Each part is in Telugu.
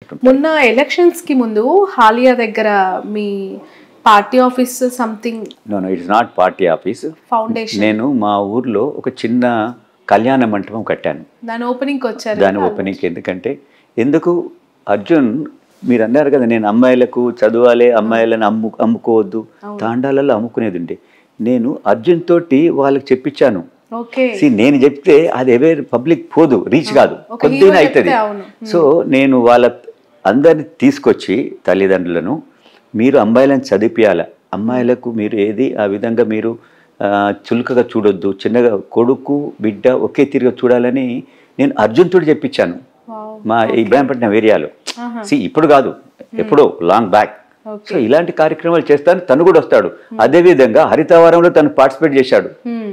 చెప్పుకుంటుంటాను మొన్న ఎలక్షన్స్ కి ముందు హాలియా దగ్గర మీ party office something no no it's not party office foundation నేను మా ఊర్లో ఒక చిన్న కళ్యాణ మంటపం కట్టాను దాని ఓపెనింగ్ వచ్చారు దాని ఓపెనింగ్ ఎందుకంటే ఎందుకు అర్జున్ మీరు అన్నారు కదా నేను అమ్మాయిలకు చదవాలి అమ్మాయిలను అమ్ము అమ్ముకోవద్దు తాండాలలో అమ్ముకునేది ఉండే నేను అర్జున్ తోటి వాళ్ళకి చెప్పించాను ఓకే See, నేను చెప్తే అది ఎవే పబ్లిక్ పోదు రీచ్ కాదు ఒక కొద్దిగా hero అవుతుంది చెప్తే అవును. సో నేను వాళ్ళ అందరిని తీసుకొచ్చి తల్లిదండ్రులను మీరు అమ్మాయిలను చదివిపియాల అమ్మాయిలకు మీరు ఏది ఆ విధంగా మీరు ఆ, చులకగా చూడొద్దు చిన్నగా కొడుకు బిడ్డ ఒకే తిరిగి చూడాలని నేను అర్జున్ తోటి చెప్పించాను మా ఇబ్రాహీంపట్నం ఏరియాలో సి ఇప్పుడు కాదు ఎప్పుడో లాంగ్ బ్యాక్ సో ఇలాంటి కార్యక్రమాలు చేస్తాను తను కూడా వస్తాడు అదేవిధంగా హరితవారంలో తను పార్టిసిపేట్ చేశాడు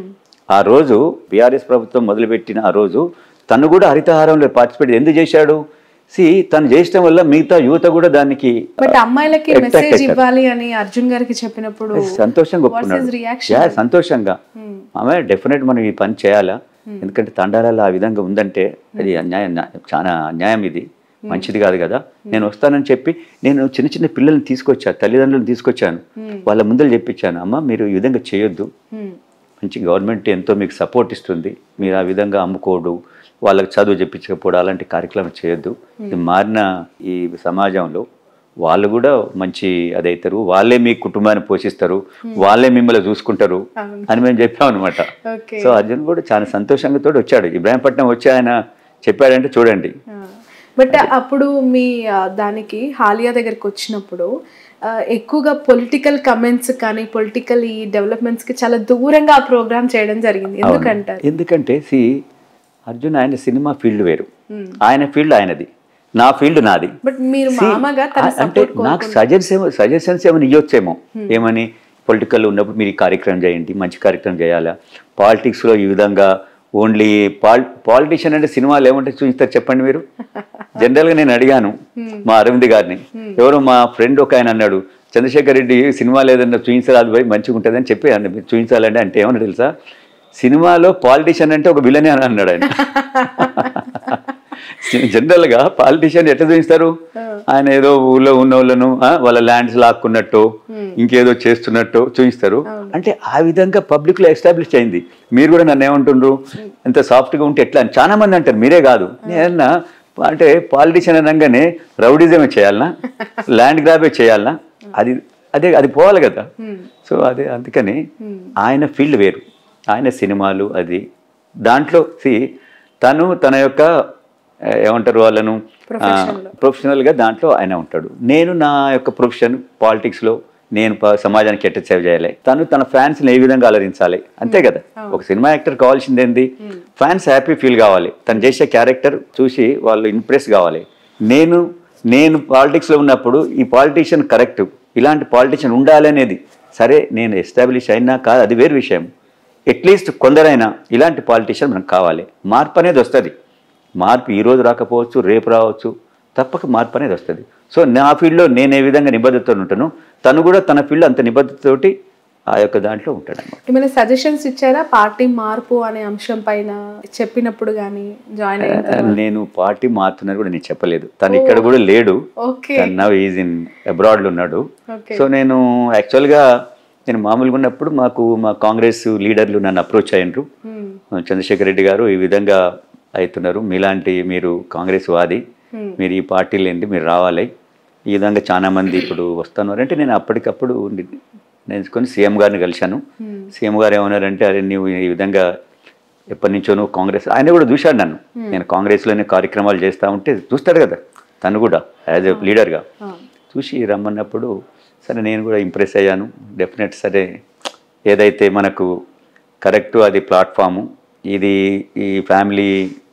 ఆ రోజు బీఆర్ఎస్ ప్రభుత్వం మొదలుపెట్టిన ఆ రోజు తను కూడా హరితహారంలో పార్టిసిపేట్ ఎందుకు చేశాడు సి తను చేయడం వల్ల మిగతా యువత కూడా దానికి బట్ అమ్మాయిలకి Attract మెసేజ్ అవుతారు. ఇవ్వాలి అని అర్జున్ గారికి చెప్పినప్పుడు సంతోషంగా What's his ఒప్పుకున్నాడు reaction? యా సంతోషంగా ఆమె డెఫినెట్ మనం ఈ పని చేయాలా ఎందుకంటే తండాలలో ఆ విధంగా ఉందంటే అది అన్యాయం న్యా- చాలా అన్యాయం ఇది మంచిది కాదు కదా నేను వస్తానని చెప్పి నేను చిన్న చిన్న పిల్లల్ని తీసుకొచ్చా తల్లిదండ్రులను తీసుకొచ్చాను వాళ్ళ ముందర చెప్పించాను అమ్మ మీరు ఈ విధంగా చేయొద్దు Hmm. మంచి గవర్నమెంట్ ఎంతో మీకు సపోర్ట్ ఇస్తుంది మీరు ఆ విధంగా అమ్ముకోడు వాళ్ళకి చదువు చెప్పించకపోవడం అలాంటి కార్యక్రమం చేయొద్దు ఇది మారిన ఈ సమాజంలో వాళ్ళు కూడా మంచి అదైతారు వాళ్ళే మీ కుటుంబాన్ని పోషిస్తారు వాళ్ళే మిమ్మల్ని చూసుకుంటారు అవును. అని మేము చెప్పాం అనమాట ఓకే సో అర్జున్ కూడా చాలా సంతోషంగా తోటి వచ్చాడు ఇబ్రాహీంపట్నం వచ్చి ఆయన చెప్పాడంటే చూడండి బట్ అప్పుడు మీ ఆ, దానికి హాలియా దగ్గరికి వచ్చినప్పుడు ఆ, ఎక్కువగా పొలిటికల్ కమెంట్స్ కానీ పొలిటికల్ ఈ డెవలప్మెంట్స్ కి చాలా దూరంగా ఆ ప్రోగ్రామ్ చేయడం జరిగింది ఎందుకంటారు ఎందుకంటే సి అర్జున్ ఆయన సినిమా ఫీల్డ్ వేరు ఆయన ఫీల్డ్ ఆయనది నా ఫీల్డ్ నాది బట్ మీరు See, మామగా తన ఆ- అంటే సపోర్ట్ నాకు సజెషన్స్ ఏమో సజెషన్స్ ఏమైనా ఇవ్వచ్చేమో ఏమని పొలిటికల్ ఉన్నప్పుడు మీరు ఈ కార్యక్రమం చేయండి మంచి కార్యక్రమం చేయాలా పాలిటిక్స్లో ఈ విధంగా ఓన్లీ పాల్ పాలిటిషియన్ అంటే సినిమాలు ఏమంటే చూపిస్తారు చెప్పండి మీరు జనరల్గా నేను అడిగాను మా అరవింద్ గారిని ఎవరో మా ఫ్రెండ్ ఒక ఆయన అన్నాడు చంద్రశేఖర్ రెడ్డి సినిమాలు ఏదన్నా చూపించాలి పోయి మంచిగా ఉంటుందని చెప్పి అన్న మీరు చూపించాలంటే అంటే ఏమన్నా తెలుసా సినిమాలో పాలిటిషియన్ అంటే ఒక విలనే అని అన్నాడు ఆయన జనరల్ గా పాలిటిషియన్ ఎట్లా చూపిస్తారు ఆయన ఏదో ఊళ్ళో ఉన్న వాళ్ళను ఆ, వాళ్ళ ల్యాండ్స్ లాక్కున్నట్టు ఇంకేదో చేస్తున్నట్టు చూపిస్తారు అంటే ఆ విధంగా పబ్లిక్ లో ఎస్టాబ్లిష్ అయింది మీరు కూడా నన్ను ఏమంటుండ్రు ఎంత సాఫ్ట్ గా ఉంటే ఎట్లా అని చాలా మంది అంటారు మీరే కాదు నేనన్నా అంటే పాలిటిషియన్ అనగానే రౌడిజమే చేయాలనా ల్యాండ్ గ్రాబే చేయాలనా అది అదే అది పోవాలి కదా సో అదే అందుకని ఆయన ఫీల్డ్ వేరు ఆయన సినిమాలు అది దాంట్లో సి తను తన యొక్క ఆ, ఏమంటారు వాళ్ళను ప్రొఫెషనల్గా దాంట్లో ఆయన ఉంటాడు నేను నా యొక్క ప్రొఫెషన్ పాలిటిక్స్లో నేను ప- సమాజానికి ఎట్ట సేవ చేయాలి తను తన ఫ్యాన్స్ని ఏ విధంగా అలరించాలి అంతే కదా ఒక సినిమా యాక్టర్ కావాల్సింది ఏంది ఫ్యాన్స్ హ్యాపీ ఫీల్ కావాలి తను చేసే క్యారెక్టర్ చూసి వాళ్ళు ఇంప్రెస్ కావాలి నేను నేను పాలిటిక్స్లో ఉన్నప్పుడు ఈ పాలిటీషియన్ కరెక్ట్ ఇలాంటి పాలిటీషియన్ ఉండాలి అనేది సరే నేను ఎస్టాబ్లిష్ అయినా కాదు అది వేరు విషయం అట్లీస్ట్ కొందరైనా ఇలాంటి పాలిటీషియన్ మనకు కావాలి మార్పు అనేది వస్తుంది మార్పు ఈ రోజు రాకపోవచ్చు రేపు రావచ్చు తప్పక మార్పు అనేది వస్తుంది సో నా ఫీల్డ్లో నేను ఏ విధంగా నిబద్ధతతో ఉంటాను తను కూడా తన ఫీల్డ్ అంత నిబద్ధతతోటి ఆ యొక్క దాంట్లో ఉంటాడు అనమాట ఏమైనా సజెషన్స్ ఇచ్చారా పార్టీ మార్పు అనే అంశం పైన చెప్పినప్పుడు కానీ జాయిన్ అయిన నేను పార్టీ మారుతున్నది కూడా నేను చెప్పలేదు తను ఇక్కడ కూడా లేడు ఓకే తను నవ్ ఈజ్ ఇన్ అబ్రాడ్లో ఉన్నాడు ఓకే సో నేను యాక్చువల్గా నేను మామూలుగా ఉన్నప్పుడు మాకు మా కాంగ్రెస్ లీడర్లు నన్ను అప్రోచ్ అయ్యిండ్రు చంద్రశేఖర్ రెడ్డి గారు ఈ విధంగా అవుతున్నారు మీలాంటి మీరు కాంగ్రెస్ వాది మీరు ఈ పార్టీలు ఏంటి మీరు రావాలి ఈ విధంగా చాలా మంది ఇప్పుడు వస్తున్నారు అంటే నేను అప్పటికప్పుడు నేర్చుకొని సీఎం గారిని కలిశాను సీఎం గారు ఏమన్నారంటే అరే నువ్వు ఈ విధంగా ఎప్పటి నుంచో నువ్వు కాంగ్రెస్ ఆయన కూడా చూశాడు నన్ను నేను కాంగ్రెస్లోనే కార్యక్రమాలు చేస్తూ ఉంటే చూస్తాడు కదా తను కూడా యాజ్ ఎ లీడర్గా చూసి రమ్మన్నప్పుడు సరే నేను కూడా ఇంప్రెస్ అయ్యాను డెఫినెట్ సరే ఏదైతే మనకు కరెక్ట్ అది ప్లాట్ఫాము ఇది ఈ ఫ్యామిలీ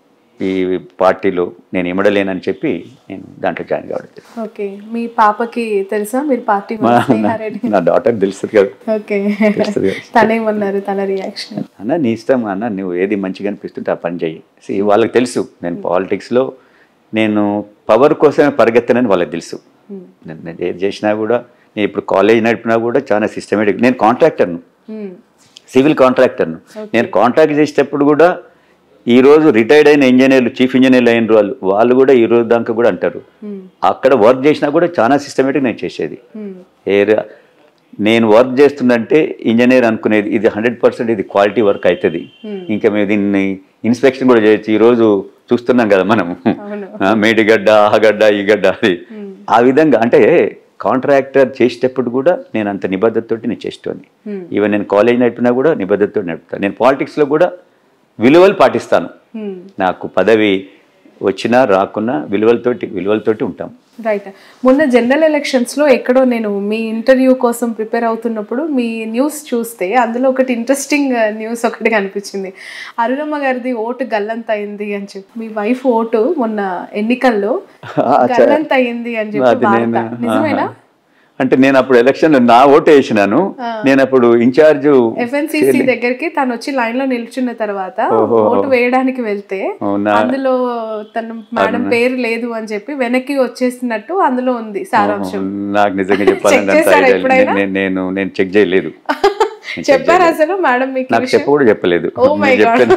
ఈ పార్టీలో నేను ఇమడలేనని చెప్పి నేను దాంట్లో జాయిన్ కావడం జరిగింది. ఓకే మీ పాపకి తెలుసా మీరు పార్టీ మా స్నేహారెడ్డి నా డాటర్ తెలుస్తుంది కదా ఓకే తెలుస్తుంది కదా. తనేమన్నారు తన రియాక్షన్ అన్న నీ ఇష్టం అన్న నువ్వు ఏది మంచిగా అనిపిస్తుంటే ఆ పని చెయ్యి See, వాళ్ళకి తెలుసు నేను పాలిటిక్స్లో నేను పవర్ కోసమే పరిగెత్తనని వాళ్ళకి తెలుసు నేను నేను ఏది చేసినా కూడా నేను ఇప్పుడు కాలేజ్ నడిపినా కూడా చాలా సిస్టమేటిక్ నేను కాంట్రాక్టర్ను సివిల్ కాంట్రాక్టర్ను నేను కాంట్రాక్ట్ చేసేటప్పుడు కూడా ఈ రోజు రిటైర్డ్ అయిన ఇంజనీర్లు చీఫ్ ఇంజనీర్లు అయిన వాళ్ళు వాళ్ళు కూడా ఈ రోజు దాకా కూడా అంటారు అక్కడ వర్క్ చేసినా కూడా చాలా సిస్టమేటిక్ నేను చేసేది ఏ ర- నేను వర్క్ చేస్తుందంటే ఇంజనీర్ అనుకునేది ఇది హండ్రెడ్ పర్సెంట్ ఇది క్వాలిటీ వర్క్ అవుతుంది ఇంకా మేము దీన్ని ఇన్స్పెక్షన్ కూడా చేయొచ్చు ఈ రోజు చూస్తున్నాం కదా మనం అవును. ఆ, మేడిగడ్డ ఆ గడ్డ ఈ గడ్డ అది ఆ విధంగా అంటే కాంట్రాక్టర్ చేసేటప్పుడు కూడా నేను అంత నిబద్ధతతోటి నేను చేసేటోని ఈవెన్ నేను కాలేజ్ నడిపినా కూడా నిబద్ధతతో నడుపుతాను నేను పాలిటిక్స్లో కూడా విలువలు పాటిస్తాను నాకు పదవి వచ్చినా రాకున్నా విలువలతోటి విలువలతోటి ఉంటాం రైట్ మొన్న జనరల్ ఎలక్షన్స్ లో ఎక్కడో నేను మీ ఇంటర్వ్యూ కోసం ప్రిపేర్ అవుతున్నప్పుడు మీ న్యూస్ చూస్తే అందులో ఒకటి ఇంట్రెస్టింగ్ న్యూస్ ఒకటి కనిపించింది అరుణమ్మ గారిది ఓటు గల్లంత అయింది అని చెప్పి మీ వైఫ్ ఓటు మొన్న ఎన్నికల్లో గల్లంత అయింది అని చెప్పి అది వార్త నేను నిజమేనా అంటే నేను అప్పుడు ఎలక్షన్ నా ఓటు వేసినాను నేను అప్పుడు ఇన్ఛార్జ్ ఎఫ్ఎన్సిసి దగ్గరికి తను వచ్చి లైన్ లో నిల్చున్న తర్వాత ఓహో. ఓటు వేయడానికి వెళ్తే అవునా? అందులో తన మేడం పేరు లేదు అని చెప్పి వెనక్కి వచ్చేసినట్టు అందులో ఉంది సారాంశం నాకు నిజంగా చెప్పాలంటే అంత చేశారా idea లేదు. ఎప్పుడైనా? నేను నేను నేను చెక్ చేయలేదు నేను check చెప్పారు అసలు మేడం మీకు ఈ నాకు విషయం? చెప్ప కూడా చెప్పలేదు Oh my నేను చెప్పాను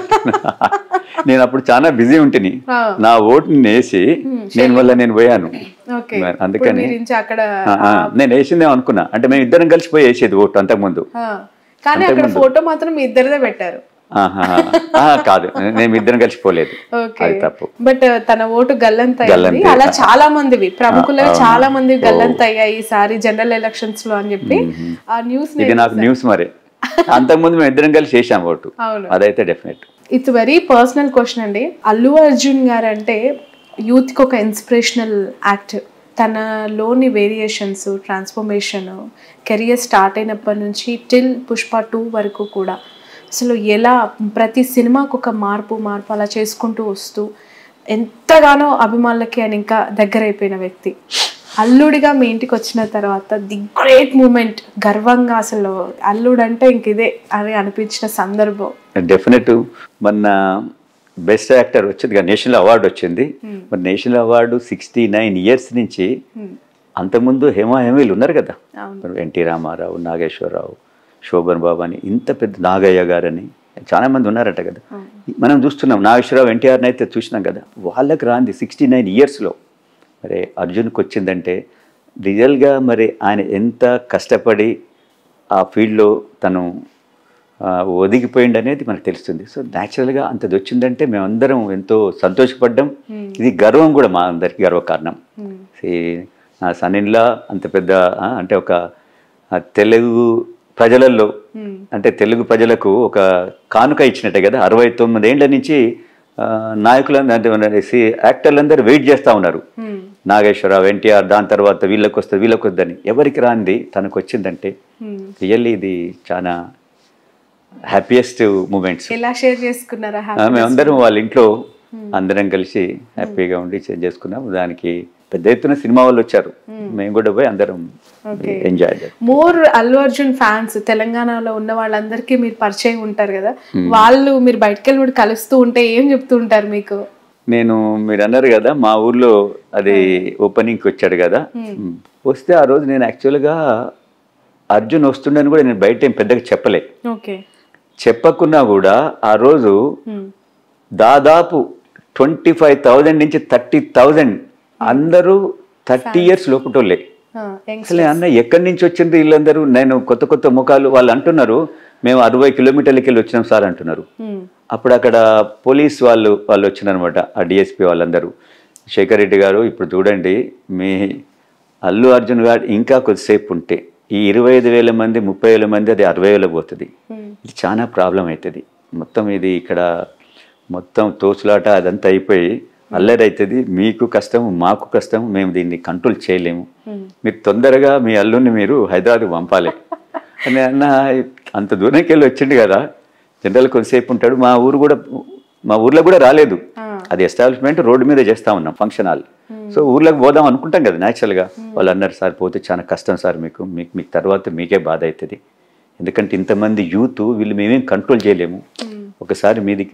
నేను అప్పుడు చాలా బిజీ ఉంటిని ఆ. నా ఓటుని వేసి నేను మళ్ళీ నేను పోయాను ఓకే మరి ఇప్పుడు అందుకని మీరు ఇంచ అక్కడ ఆ, ఆ, నేను వేసిందేమో అనుకున్నా అంటే మేము ఇద్దరం కలిసి పోయి వేసేది ఓటు అంతకుముందు ఆ, కానీ అక్కడ ఫోటో మాత్రం మీ ఇద్దరిదే పెట్టారు ఆహా. ఆ, కాదు నేను ఇద్దరం కలిసి పోలేదు ఓకే అది తప్పు బట్ తన ఓటు గల్లంత అయింది గల్లంతే. అలా చాలా మందివి ప్రముఖులు చాలా మంది గల్లంత అయ్యాయి ఈసారి జనరల్ ఎలక్షన్స్ లో అని చెప్పి ఆ న్యూస్ ఇది నాకు న్యూస్ మరి అంతకుముందు మేము ఇద్దరం కలిసి వేసాం ఓటు అవును అదైతే definite it's very personal question అండి అల్లు అర్జున్ గారు అంటే యూత్కి ఒక ఇన్స్పిరేషనల్ యాక్టర్ తనలోని వేరియేషన్స్ ట్రాన్స్ఫర్మేషన్ కెరియర్ స్టార్ట్ అయినప్పటి నుంచి టిల్ పుష్ప టూ వరకు కూడా అసలు ఎలా ప్రతి సినిమాకు ఒక మార్పు మార్పు అలా చేసుకుంటూ వస్తూ ఎంతగానో అభిమానులకి ఆయన ఇంకా దగ్గరైపోయిన వ్యక్తి అల్లుడిగా మీ ఇంటికి వచ్చిన తర్వాత ది గ్రేట్ మూమెంట్ గర్వంగా అసలు అల్లుడు అంటే ఇంక ఇదే అని అనిపించిన సందర్భం డెఫినెట్ మొన్న బెస్ట్ యాక్టర్ వచ్చింది కదా నేషనల్ అవార్డు వచ్చింది మరి national award sixty nine years నుంచి అంతకుముందు హేమా హేమీలు ఉన్నారు కదా అవును. మరి ఎన్టీ రామారావు నాగేశ్వరరావు శోభన్ బాబు అని ఇంత పెద్ద నాగయ్య గారని చాలా మంది ఉన్నారట కదా మనం చూస్తున్నాం నాగేశ్వరరావు ఎన్టీఆర్ని అయితే చూసినాం కదా వాళ్ళకి రాంది సిక్స్టీ నైన్ ఇయర్స్లో మరి అర్జున్కి వచ్చిందంటే రియల్గా మరి ఆయన ఎంత కష్టపడి ఆ ఫీల్డ్లో తను ఆ, ఒదిగిపోయింది అనేది మనకు తెలుస్తుంది సో న్యాచురల్గా అంతది వచ్చిందంటే మేమందరం ఎంతో సంతోషపడ్డాం ఇది గర్వం కూడా మా అందరికి గర్వకారణం See, నా సన్నిన్లా అంత పెద్ద ఆ, అంటే ఒక ఆ, తెలుగు ప్రజలలో అంటే తెలుగు ప్రజలకు ఒక కానుక ఇచ్చినట్టే కదా అరవై తొమ్మిది ఏండ్ల నుంచి ఆ, నాయకులందరూ అంటే మన సి- యాక్టర్లందరూ వెయిట్ చేస్తూ ఉన్నారు నాగేశ్వరరావు ఎన్టీఆర్ దాని తర్వాత వీళ్ళకి వస్తుంది వీళ్ళకి వద్దని ఎవరికి రాంది తనకు వచ్చిందంటే రియల్లీ ఇది చాలా హ్యాపీయెస్ట్ మూమెంట్స్ ఎలా షేర్ చేసుకున్నారా హ్యాపీ మేమందరం వాళ్ళ ఇంట్లో అందరం కలిసి హ్యాపీగా ఉండి షేర్ చేసుకున్నాం దానికి పెద్ద ఎత్తున సినిమా వాళ్ళు వచ్చారు మేము కూడా పోయి అందరం enjoy more Allu Arjun fans తెలంగాణలో ఉన్న వాళ్ళందరికీ మీరు పరిచయం ఉంటారు కదా వాళ్ళు మీరు బయటకు వెళ్ళి కలుస్తూ ఉంటే ఏం చెప్తూ ఉంటారు మీకు నేను మీరు అన్నారు కదా మా ఊర్లో అది ఓపెనింగ్కి వచ్చాడు కదా మ్. వస్తే ఆ రోజు నేను యాక్చువల్గా అర్జున్ వస్తుండని కూడా నేను బయట ఏం పెద్దగా చెప్పలే ఓకే చెప్పకున్నా కూడా ఆ రోజు దాదాపు ట్వంటీ ఫైవ్ థౌజండ్ నుంచి థర్టీ థౌజండ్ అందరూ థర్టీ ఇయర్స్ లోపటోళ్ళే అసలు అన్న ఎక్కడి నుంచి వచ్చింది వీళ్ళందరూ నేను కొత్త కొత్త ముఖాలు వాళ్ళు అంటున్నారు మేము అరవై కిలోమీటర్లకి వెళ్ళి వచ్చినాం సార్ అంటున్నారు అప్పుడు అక్కడ పోలీస్ వాళ్ళు వాళ్ళు వచ్చినారనమాట ఆ డిఎస్పీ వాళ్ళందరూ శేఖర్ రెడ్డి గారు ఇప్పుడు చూడండి మీ అల్లు అర్జున్ గారు ఇంకా కొద్దిసేపు ఉంటే ఈ ఇరవై ఐదు వేల మంది ముప్పై వేల మంది అది అరవై వేలకు పోతుంది ఇది చాలా ప్రాబ్లం అవుతుంది మొత్తం ఇది ఇక్కడ మొత్తం తోచులాట అదంతా అయిపోయి అల్లరి అవుతుంది మీకు కష్టం మాకు కష్టం మేము దీన్ని కంట్రోల్ చేయలేము మీరు తొందరగా మీ అల్లుని మీరు హైదరాబాద్కి పంపాలి అని అన్న అంత దూరంకి వెళ్ళి వచ్చిండు కదా జనరల్ కొంతసేపు ఉంటాడు మా ఊరు కూడా మా ఊర్లో కూడా రాలేదు అది ఎస్టాబ్లిష్మెంట్ రోడ్డు మీద చేస్తా ఉన్నాం ఫంక్షన్ హాల్ సో ఊర్లోకి పోదాం అనుకుంటాం కదా న్యాచురల్గా వాళ్ళు అన్నారు సార్ పోతే చాలా కష్టం సార్ మీకు మీకు మీకు తర్వాత మీకే బాధ అవుతుంది ఎందుకంటే ఇంతమంది యూత్ వీళ్ళు మేమేం కంట్రోల్ చేయలేము ఒకసారి మీదికి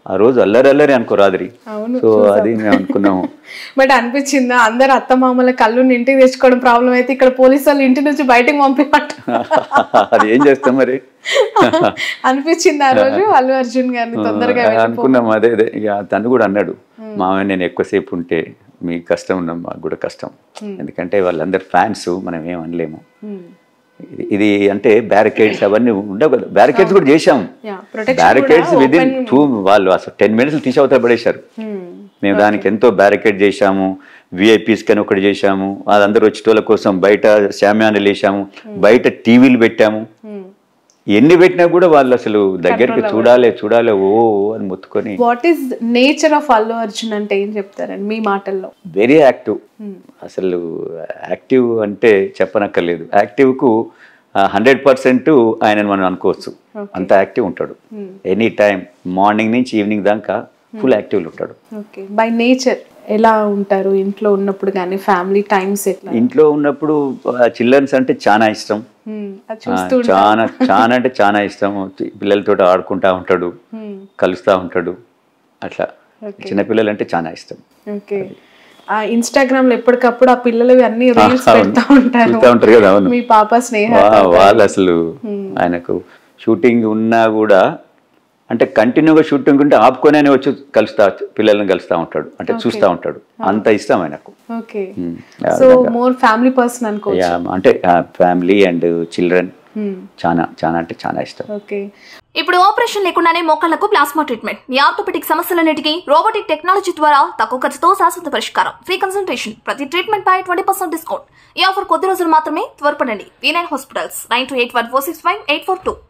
ఆ రోజు అల్లరి అల్లరి అనుకో రాత్రి అవును, సో అది మేము అనుకున్నాము బట్ అనిపించిందా అందరు అత్తమామల కళ్ళు ఇంటికి తెచ్చుకోవడం ప్రాబ్లం అయితే ఇక్కడ పోలీసు వాళ్ళు ఇంటి నుంచి బయటకు పంపిపట్ట అది ఏం చేస్తాం మరి అనిపించింది ఆ రోజు అల్లు అర్జున్ గారిని తొందరగా వెళ్ళిపో- అనుకున్నాం అదే అదే ఇక తను కూడా అన్నాడు మామయ్య నేను ఎక్కువసేపు ఉంటే మీకు కష్టం ఉన్నాం మాకు కూడా కష్టం ఎందుకంటే వాళ్ళందరు ఫ్యాన్స్ మనం ఏం అనలేము Hmm. ఇది- ఇది అంటే బ్యారికేడ్స్ అవన్నీ ఉండవు కదా బ్యారికేడ్స్ కూడా చేశాం Yeah, protection బ్యారికేడ్స్ కూడా విదిన్ open- టూ వాళ్ళు అసలు టెన్ మినిట్స్ తీసి అవతల పడేశారు Hmm. మేము దానికి ఎంతో బ్యారికేడ్ చేశాము విఐపీస్ కని ఒకటి చేశాము అదందరూ వచ్చేటోళ్ళ కోసం బయట శామ్యాన్లు వేసాము బయట టీవీలు పెట్టాము Hmm. ఎన్ని పెట్టినా కూడా వాళ్ళు అసలు దగ్గరికి చూడాలి చూడాలి ఓ ఓ అని మొత్తుకొని what is nature of Allu Arjun అంటే ఏం చెప్తారండి మీ మాటల్లో వెరీ యాక్టివ్ అసలు యాక్టివ్ అంటే చెప్పనక్కర్లేదు యాక్టివ్కు హండ్రెడ్ పర్సెంట్ ఆయనను మనం అనుకోవచ్చు అంత యాక్టివ్ ఉంటాడు ఎనీ టైం మార్నింగ్ నుంచి ఈవినింగ్ దాకా ఫుల్ యాక్టివ్లో ఉంటాడు ఓకే బై నేచర్ ఎలా ఉంటారు ఇంట్లో ఉన్నప్పుడు కానీ ఫ్యామిలీ టైమ్స్ ఎట్లా ఇంట్లో ఉన్నప్పుడు చిల్డ్రన్స్ అంటే చాలా ఇష్టం Hmm. అది ఆ, చూస్తూ చాలా చాలా అంటే చాలా ఇష్టం పిల్లలతో ఆడుకుంటా ఉంటాడు Hmm. కలుస్తూ ఉంటాడు అట్లా చిన్నపిల్లలు అంటే చాలా ఇష్టం ఓకే ఆ ఇన్స్టాగ్రామ్ లో ఎప్పటికప్పుడు ఆ పిల్లలు అన్ని రీల్స్ అవును. పెడతా ఉంటారు చూస్తూ ఉంటారు కదా అవును మీ పాప స్నేహ వా- వాళ్ళు అసలు ఆయనకు షూటింగ్ ఉన్నా కూడా అంటే కంటిన్యూగా షూటింగ్ ఉంటే ఆపుకొనే వచ్చి కలుస్తా పిల్లల్ని కలుస్తా ఉంటాడు అంటే చూస్తూ ఉంటాడు అంత ఇష్టం ఆయనకు okay um. So more family person అనుకో యా, అంటే ఫ్యామిలీ అండ్ చిల్డ్రన్ చాలా చాలా అంటే చాలా ఇష్టం ఓకే ఇప్పుడు ఆపరేషన్ లేకుండానే మోకాళ్లకు ప్లాస్మా ట్రీట్మెంట్ మీ ఆర్థోపెటిక్ సమస్యలన్నిటికీ రోబోటిక్ టెక్నాలజీ ద్వారా తక్కువ ఖర్చుతో శాశ్వత పరిష్కారం ఫ్రీ కన్సల్టేషన్ ప్రతి ట్రీట్మెంట్ పై ట్వంటీ పర్సెంట్ డిస్కౌంట్ ఈ ఆఫర్ కొద్ది రోజులు మాత్రమే త్వరపడండి V nine hospitals nine two eight one four six five eight four two